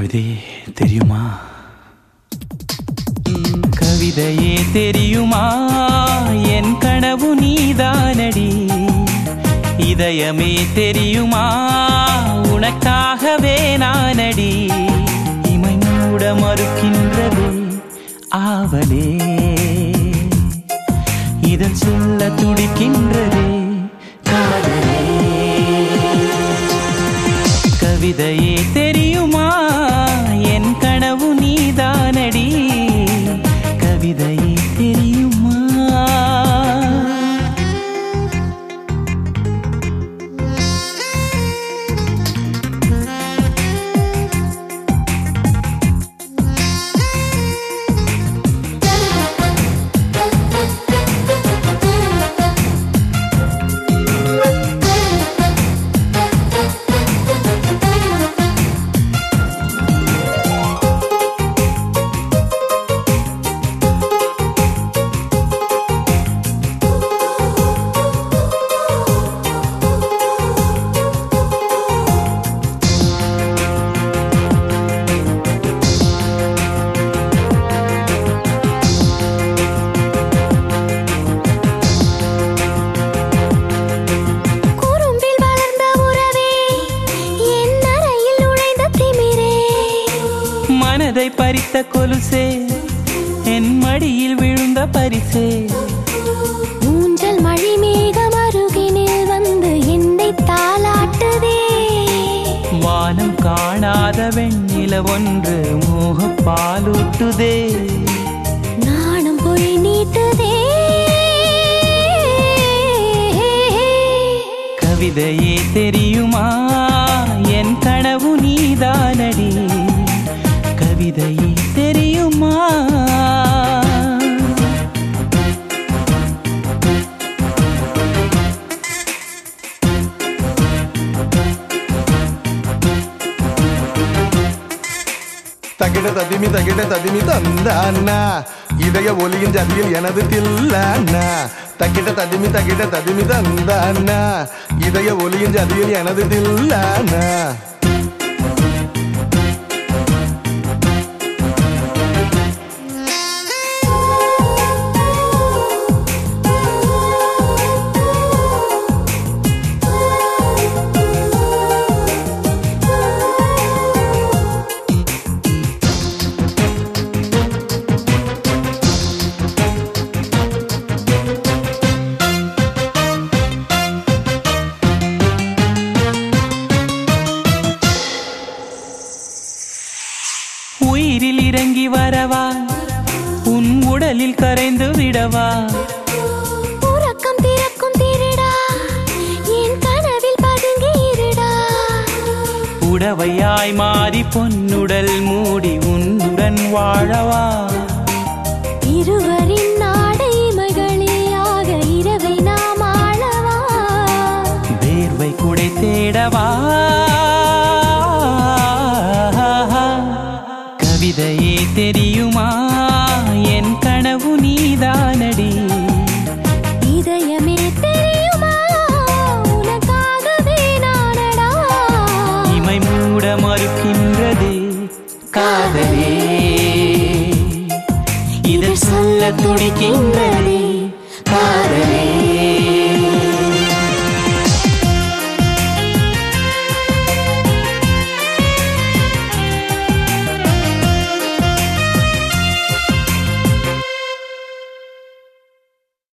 கவிதையே தெரியுமா கவிதையே தெரியுமா என் கனவு நீதானடி இதயமே தெரியுமா உனக்காகவே நானடி இமை மூட மறுக்கின்றதே ஆவலே இதன் சொல்ல துடிக்கின்றதே காதலே கவிதையே தெரியுமா என் கனவு நீதானடி கவிதையே தெரியுமா குறும்பில் வளர்ந்த உறவே என் அறையில் நுழைந்த திமிரே மனதை பறித்த கொலுசே என் மடியில் விழுந்த பரிசே ஊஞ்சல் மழை மேகம் அருகினில் வந்து என்னை தாளாட்டுதே வானம் காணாத வெண்ணில ஒன்று மோக பாலூட்டுதே நாணம் பொய் நீட்டுதே கவிதையே தெரியுமா என் கனவு நீதானடி கவிதையே தெரியுமா தகிட ததிமி தகிட ததிமி தந்தானா இதய ஒலியின் ஜதியில் எனது தில்லானா தகிட ததிமி தகிட ததிமி தந்தானா இதய ஒலியின் ஜதியில் எனது தில்லானா உயிரில் இறங்கி வரவா உன் உடலில் கரைந்து விடவா உறக்கம் திறக்கும் திருடா என் கனவில் பதுங்கி இருடா உடவையாய் மாறி பொன்னுடல் மூடி உன்னுடன் வாழவா இருவரின் நாடை மகளியாக இரவை நாம் ஆளவா வேர்வை குடை தேடவா கவிதையே தெரியுமா என் கனவு நீதானடி இதயமே தெரியுமா உனக்காகவே நானடா இமை மூட மறுக்கின்றதே காதலே இதழ் சொல்ல துடிக்கின்றதே